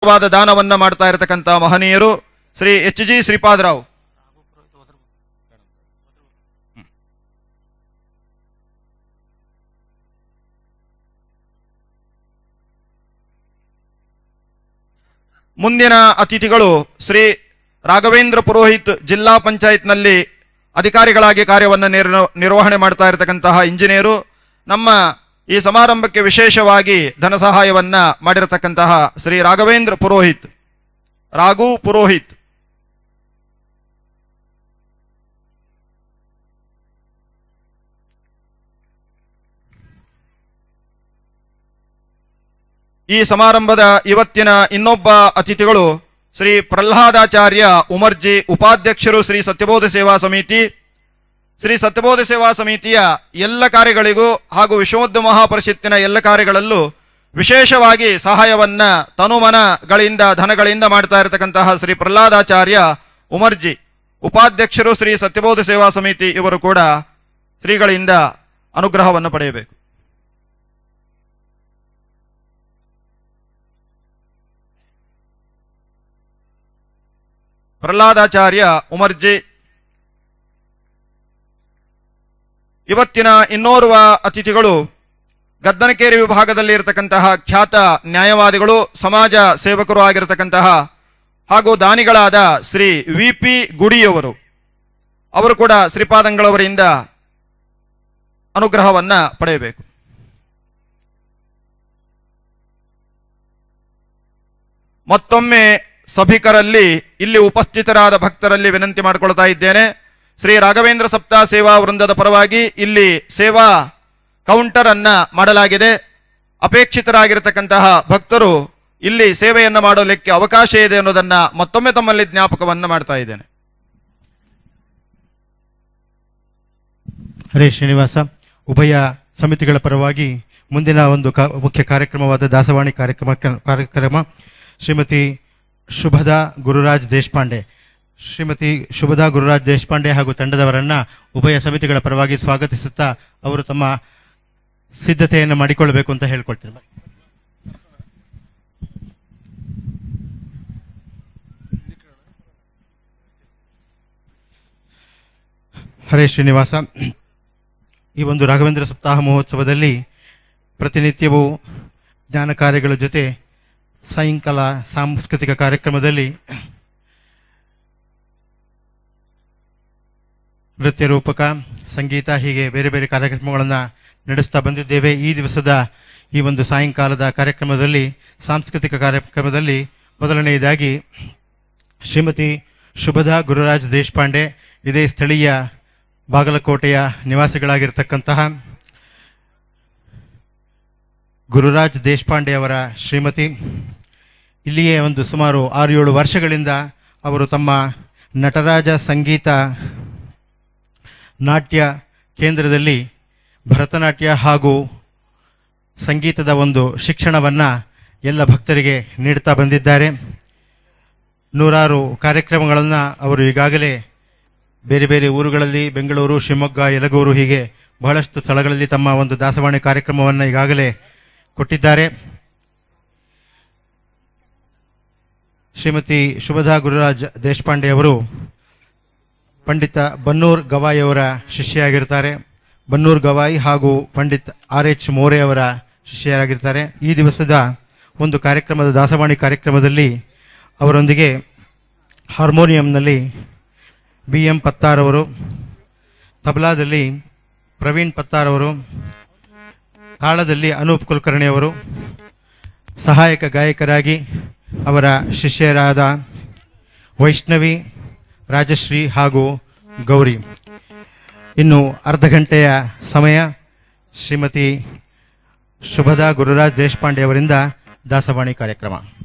ವಾದ ದಾನವನ್ನ ಮಾಡ್ತಾ ಇರತಕ್ಕಂಥ ಮಹನೀಯರು ಶ್ರೀ ಎಚ್ ಜಿ ಶ್ರೀಪಾದರಾವ್ ಮುಂದಿನ ಅತಿಥಿಗಳು ಶ್ರೀ ರಾಘವೇಂದ್ರ ಪುರೋಹಿತ್ ಜಿಲ್ಲಾ ಪಂಚಾಯತ್ನಲ್ಲಿ ಅಧಿಕಾರಿಗಳಾಗಿ ಕಾರ್ಯವನ್ನು ನಿರ್- ನಿರ್ವಹಣೆ ಮಾಡ್ತಾ ಇರತಕ್ಕಂತಹ ಇಂಜಿನಿಯರು ನಮ್ಮ ಈ ಸಮಾರಂಭಕ್ಕೆ ವಿಶೇಷವಾಗಿ ಧನ ಸಹಾಯವನ್ನ ಮಾಡಿರತಕ್ಕಂತಹ ಶ್ರೀ ರಾಘವೇಂದ್ರ ಪುರೋಹಿತ್ ರಾಘು ಪುರೋಹಿತ್ ಈ ಸಮಾರಂಭದ ಇವತ್ತಿನ ಇನ್ನೊಬ್ಬ ಅತಿಥಿಗಳು ಶ್ರೀ ಪ್ರಹ್ಲಾದಾಚಾರ್ಯ ಉಮರ್ಜಿ ಉಪಾಧ್ಯಕ್ಷರು ಶ್ರೀ ಸತ್ಯಬೋಧ ಸೇವಾ ಸಮಿತಿ ಶ್ರೀ ಸತ್ಯಬೋಧ ಸೇವಾ ಸಮಿತಿಯ ಎಲ್ಲ ಕಾರ್ಯಗಳಿಗೂ ಹಾಗೂ ವಿಶ್ವೋದ್ಧ ಮಹಾಪರಿಷತ್ತಿನ ಎಲ್ಲ ಕಾರ್ಯಗಳಲ್ಲೂ ವಿಶೇಷವಾಗಿ ಸಹಾಯವನ್ನ ತನುಮನಗಳಿಂದ ಧನಗಳಿಂದ ಮಾಡ್ತಾ ಇರತಕ್ಕಂತಹ ಶ್ರೀ ಪ್ರಹ್ಲಾದಾಚಾರ್ಯ ಉಮರ್ಜಿ ಉಪಾಧ್ಯಕ್ಷರು ಶ್ರೀ ಸತ್ಯಬೋಧ ಸೇವಾ ಸಮಿತಿ ಇವರು ಕೂಡ ಶ್ರೀಗಳಿಂದ ಅನುಗ್ರಹವನ್ನು ಪಡೆಯಬೇಕು ಪ್ರಹ್ಲಾದಾಚಾರ್ಯ ಉಮರ್ಜಿ ಇವತ್ತಿನ ಇನ್ನೋರ್ವ ಅತಿಥಿಗಳು ಗದ್ದನಕೇರಿ ವಿಭಾಗದಲ್ಲಿ ಇರತಕ್ಕಂತಹ ಖ್ಯಾತ ನ್ಯಾಯವಾದಿಗಳು ಸಮಾಜ ಸೇವಕರು ಆಗಿರತಕ್ಕಂತಹ ಹಾಗೂ ದಾನಿಗಳಾದ ಶ್ರೀ ವಿ ಪಿ ಗುಡಿಯವರು ಅವರು ಕೂಡ ಶ್ರೀಪಾದಂಗಳವರಿಂದ ಅನುಗ್ರಹವನ್ನ ಪಡೆಯಬೇಕು ಮತ್ತೊಮ್ಮೆ ಸಭಿಕರಲ್ಲಿ ಇಲ್ಲಿ ಉಪಸ್ಥಿತರಾದ ಭಕ್ತರಲ್ಲಿ ವಿನಂತಿ ಮಾಡಿಕೊಳ್ತಾ ಇದ್ದೇನೆ ಶ್ರೀ ರಾಘವೇಂದ್ರ ಸಪ್ತಾ ಸೇವಾ ವೃಂದದ ಪರವಾಗಿ ಇಲ್ಲಿ ಸೇವಾ ಕೌಂಟರ್ ಅನ್ನ ಮಾಡಲಾಗಿದೆ ಅಪೇಕ್ಷಿತರಾಗಿರತಕ್ಕಂತಹ ಭಕ್ತರು ಇಲ್ಲಿ ಸೇವೆಯನ್ನ ಮಾಡಲಿಕ್ಕೆ ಅವಕಾಶ ಇದೆ ಅನ್ನೋದನ್ನ ಮತ್ತೊಮ್ಮೆ ತಮ್ಮಲ್ಲಿ ಜ್ಞಾಪಕವನ್ನ ಮಾಡ್ತಾ ಇದ್ದೇನೆ ಹರೇ ಶ್ರೀನಿವಾಸ ಉಭಯ ಸಮಿತಿಗಳ ಪರವಾಗಿ ಮುಂದಿನ ಒಂದು ಕ- ಮುಖ್ಯ ಕಾರ್ಯಕ್ರಮವಾದ ದಾಸವಾಣಿ ಕಾರ್ಯಕ್ರಮ ಕಾರ್ಯಕ್ರಮ ಶ್ರೀಮತಿ ಶುಭದಾ ಗುರುರಾಜ್ ದೇಶಪಾಂಡೆ ಶ್ರೀಮತಿ ಶುಭದಾ ಗುರುರಾಜ್ ದೇಶಪಾಂಡೆ ಹಾಗೂ ತಂಡದವರನ್ನ ಉಭಯ ಸಮಿತಿಗಳ ಪರವಾಗಿ ಸ್ವಾಗತಿಸುತ್ತಾ ಅವರು ತಮ್ಮ ಸಿದ್ಧತೆಯನ್ನು ಮಾಡಿಕೊಳ್ಳಬೇಕು ಅಂತ ಹೇಳ್ಕೊಳ್ತೀನಿ ಹರೇ ಶ್ರೀನಿವಾಸ ಈ ಒಂದು ರಾಘವೇಂದ್ರ ಸಪ್ತಾಹ ಮಹೋತ್ಸವದಲ್ಲಿ ಪ್ರತಿನಿತ್ಯವೂ ಜ್ಞಾನ ಕಾರ್ಯಗಳ ಜೊತೆ ಸಾಯಂಕಾಲ ಸಾಂಸ್ಕೃತಿಕ ಕಾರ್ಯಕ್ರಮದಲ್ಲಿ ನೃತ್ಯ ರೂಪಕ ಸಂಗೀತ ಹೀಗೆ ಬೇರೆ ಬೇರೆ ಕಾರ್ಯಕ್ರಮಗಳನ್ನು ನಡೆಸ್ತಾ ಬಂದಿದ್ದೇವೆ ಈ ದಿವಸದ ಈ ಒಂದು ಸಾಯಂಕಾಲದ ಕಾರ್ಯಕ್ರಮದಲ್ಲಿ ಸಾಂಸ್ಕೃತಿಕ ಕಾರ್ಯಕ್ರಮದಲ್ಲಿ ಮೊದಲನೆಯದಾಗಿ ಶ್ರೀಮತಿ ಶುಭದಾ ಗುರುರಾಜ್ ದೇಶಪಾಂಡೆ ಇದೇ ಸ್ಥಳೀಯ ಬಾಗಲಕೋಟೆಯ ನಿವಾಸಿಗಳಾಗಿರ್ತಕ್ಕಂತಹ ಗುರುರಾಜ್ ದೇಶಪಾಂಡೆ ಅವರ ಶ್ರೀಮತಿ ಇಲ್ಲಿಯೇ ಒಂದು ಸುಮಾರು ಆರು ಏಳು ವರ್ಷಗಳಿಂದ ಅವರು ತಮ್ಮ ನಟರಾಜ ಸಂಗೀತ ನಾಟ್ಯ ಕೇಂದ್ರದಲ್ಲಿ ಭರತನಾಟ್ಯ ಹಾಗೂ ಸಂಗೀತದ ಒಂದು ಶಿಕ್ಷಣವನ್ನು ಎಲ್ಲ ಭಕ್ತರಿಗೆ ನೀಡ್ತಾ ಬಂದಿದ್ದಾರೆ ನೂರಾರು ಕಾರ್ಯಕ್ರಮಗಳನ್ನು ಅವರು ಈಗಾಗಲೇ ಬೇರೆ ಬೇರೆ ಊರುಗಳಲ್ಲಿ ಬೆಂಗಳೂರು ಶಿವಮೊಗ್ಗ ಯಲಗೂರು ಹೀಗೆ ಬಹಳಷ್ಟು ಸ್ಥಳಗಳಲ್ಲಿ ತಮ್ಮ ಒಂದು ದಾಸವಾಣಿ ಕಾರ್ಯಕ್ರಮವನ್ನು ಈಗಾಗಲೇ ಕೊಟ್ಟಿದ್ದಾರೆ ಶ್ರೀಮತಿ ಶುಭದಾ ಗುರುರಾಜ್ ದೇಶಪಾಂಡೆ ಅವರು ಪಂಡಿತ ಬನ್ನೂರ್ ಗವಾಯಿ ಅವರ ಶಿಷ್ಯರಾಗಿರ್ತಾರೆ ಬನ್ನೂರ್ ಗವಾಯಿ ಹಾಗೂ ಪಂಡಿತ್ ಆರ್ ಎಚ್ ಮೋರೆ ಅವರ ಶಿಷ್ಯರಾಗಿರ್ತಾರೆ ಈ ದಿವಸದ ಒಂದು ಕಾರ್ಯಕ್ರಮದ ದಾಸವಾಣಿ ಕಾರ್ಯಕ್ರಮದಲ್ಲಿ ಅವರೊಂದಿಗೆ ಹಾರ್ಮೋನಿಯಂನಲ್ಲಿ ಬಿ ಎಂ ಪತ್ತಾರ್ ಅವರು ತಬಲಾದಲ್ಲಿ ಪ್ರವೀಣ್ ಪತ್ತಾರ್ ಅವರು ತಾಳದಲ್ಲಿ ಅನೂಪ್ ಕುಲಕರ್ಣಿ ಅವರು ಸಹಾಯಕ ಗಾಯಕರಾಗಿ ಅವರ ಶಿಷ್ಯರಾದ ವೈಷ್ಣವಿ ರಾಜಶ್ರೀ ಹಾಗೂ ಗೌರಿ ಇನ್ನು ಅರ್ಧ ಗಂಟೆಯ ಸಮಯ ಶ್ರೀಮತಿ ಶುಭದಾ ಗುರುರಾಜ್ ದೇಶಪಾಂಡೆ ಅವರಿಂದ ದಾಸವಾಣಿ ಕಾರ್ಯಕ್ರಮ